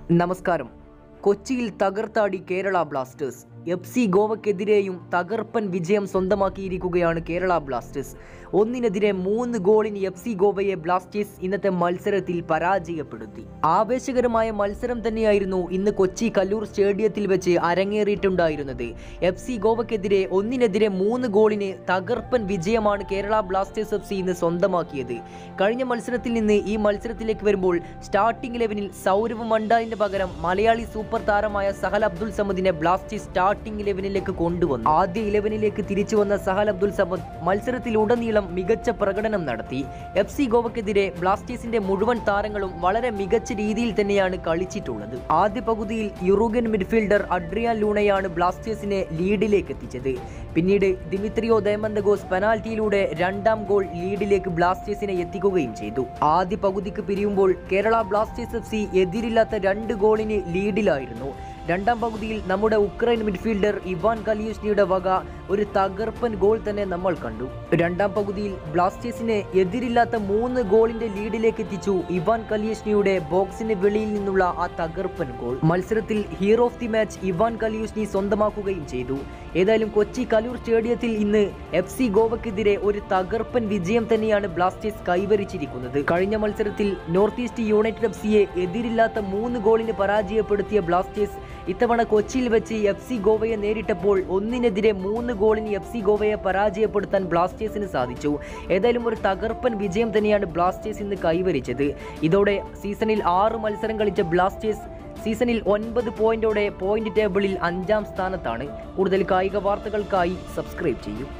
നമസ്കാരം കൊച്ചിയിൽ തകർത്താടി കേരള ബ്ലാസ്റ്റേഴ്സ് എഫ് സി ഗോവയ്ക്കെതിരെയും തകർപ്പൻ വിജയം സ്വന്തമാക്കിയിരിക്കുകയാണ് കേരള ബ്ലാസ്റ്റേഴ്സ് ഒന്നിനെതിരെ മൂന്ന് ഗോളിന് എഫ് സി ഗോവയെ ബ്ലാസ്റ്റേഴ്സ് ഇന്നത്തെ മത്സരത്തിൽ പരാജയപ്പെടുത്തി ആവേശകരമായ മത്സരം തന്നെയായിരുന്നു ഇന്ന് കൊച്ചി കല്ലൂർ സ്റ്റേഡിയത്തിൽ വെച്ച് അരങ്ങേറിയിട്ടുണ്ടായിരുന്നത് എഫ് സി ഗോവയ്ക്കെതിരെ ഒന്നിനെതിരെ മൂന്ന് ഗോളിന് തകർപ്പൻ വിജയമാണ് കേരള ബ്ലാസ്റ്റേഴ്സ് എഫ് സി ഇന്ന് സ്വന്തമാക്കിയത് കഴിഞ്ഞ മത്സരത്തിൽ നിന്ന് ഈ മത്സരത്തിലേക്ക് വരുമ്പോൾ സ്റ്റാർട്ടിംഗ് ലെവനിൽ സൗരവ് മണ്ടാലിന്റെ പകരം മലയാളി സൂപ്പർ താരമായ സഹൽ അബ്ദുൾ സമദിനെ ബ്ലാസ്റ്റേഴ്സ് സ്റ്റാർട്ടിംഗ് ലെവനിലേക്ക് കൊണ്ടുവന്നു ആദ്യ ഇലവനിലേക്ക് തിരിച്ചു വന്ന സഹൽ അബ്ദുൾ സമദ് മത്സരത്തിലുടനീളം മികച്ച പ്രകടനം നടത്തി എഫ് സി ഗോവയ്ക്കെതിരെ ബ്ലാസ്റ്റേഴ്സിന്റെ മുഴുവൻ താരങ്ങളും വളരെ മികച്ച രീതിയിൽ തന്നെയാണ് കളിച്ചിട്ടുള്ളത് ആദ്യ പകുതിയിൽ യുറോഗ്യൻ മിഡ്ഫീൽഡർ അഡ്രിയാൻ ലൂണയാണ് ബ്ലാസ്റ്റേഴ്സിനെ ലീഡിലേക്ക് എത്തിച്ചത് പിന്നീട് ദിമിത്രിയോ ദയമന്തഗോസ് പെനാൽറ്റിയിലൂടെ രണ്ടാം ഗോൾ ലീഡിലേക്ക് ബ്ലാസ്റ്റേഴ്സിനെ എത്തിക്കുകയും ചെയ്തു ആദ്യ പകുതിക്ക് പിരിയുമ്പോൾ കേരള ബ്ലാസ്റ്റേഴ്സ് എഫ് സി എതിരില്ലാത്ത രണ്ട് ഗോളിന് ലീഡിലായിരുന്നു രണ്ടാം പകുതിയിൽ നമ്മുടെ ഉക്രൈൻ മിഡ്ഫീൽഡർ ഇവാൻ കലിയുസ്നിയുടെ വക ഒരു തകർപ്പൻ ഗോൾ തന്നെ നമ്മൾ കണ്ടു രണ്ടാം പകുതിയിൽ ബ്ലാസ്റ്റേഴ്സിനെ എതിരില്ലാത്ത മൂന്ന് ഗോളിന്റെ ലീഡിലേക്ക് എത്തിച്ചു ഇവാൻ കലിയുസ്നിയുടെ ബോക്സിന് വെളിയിൽ നിന്നുള്ള ആ തകർപ്പൻ ഗോൾ മത്സരത്തിൽ hero of the match Ivan Kaliuzhnyi സ്വന്തമാക്കുകയും ചെയ്തു ഏതായാലും കൊച്ചി കലൂർ സ്റ്റേഡിയത്തിൽ ഇന്ന് എഫ് സി ഗോവയ്ക്കെതിരെ ഒരു തകർപ്പൻ വിജയം തന്നെയാണ് ബ്ലാസ്റ്റേഴ്സ് കൈവരിച്ചിരിക്കുന്നത് കഴിഞ്ഞ മത്സരത്തിൽ നോർത്ത് ഈസ്റ്റ് യുണൈറ്റഡ് എഫ് സിയെ എതിരില്ലാത്ത മൂന്ന് ഗോളിന് പരാജയപ്പെടുത്തിയ ബ്ലാസ്റ്റേഴ്സ് ഇത്തവണ കൊച്ചിയിൽ വെച്ച് എഫ് സി ഗോവയെ നേരിട്ടപ്പോൾ ഒന്നിനെതിരെ മൂന്ന് ഗോളിന് എഫ് സി ഗോവയെ പരാജയപ്പെടുത്താൻ ബ്ലാസ്റ്റേഴ്സിന് സാധിച്ചു ഏതായാലും ഒരു തകർപ്പൻ വിജയം തന്നെയാണ് ബ്ലാസ്റ്റേഴ്സ് ഇന്ന് കൈവരിച്ചത് ഇതോടെ സീസണിൽ ആറ് മത്സരം കളിച്ച ബ്ലാസ്റ്റേഴ്സ് സീസണിൽ ഒൻപത് പോയിന്റോടെ പോയിന്റ് ടേബിളിൽ അഞ്ചാം സ്ഥാനത്താണ് കൂടുതൽ കായിക വാർത്തകൾക്കായി സബ്സ്ക്രൈബ് ചെയ്യൂ